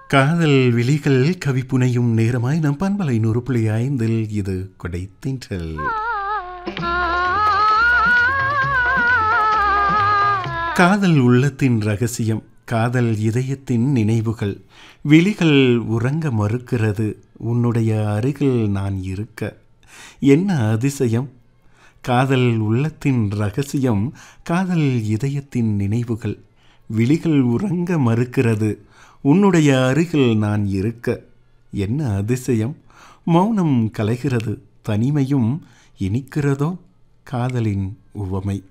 காதல் விழிகள் கவி புனையும் நேரமாய் நம் பண்பலை நூறு புள்ளி ஐந்தில் இது கொடைத்தின்றல் காதல் உள்ளத்தின் ரகசியம் காதல் இதயத்தின் நினைவுகள் விழிகள் உறங்க மறுக்கிறது உன்னுடைய அருகில் நான் இருக்க என்ன அதிசயம் காதல் உள்ளத்தின் ரகசியம் காதல் இதயத்தின் நினைவுகள் விழிகள் உறங்க மறுக்கிறது உன்னுடைய அருகில் நான் இருக்க என்ன அதிசயம் மௌனம் கலைகிறது தனிமையும் இனிக்கிறதோ காதலின் உவமை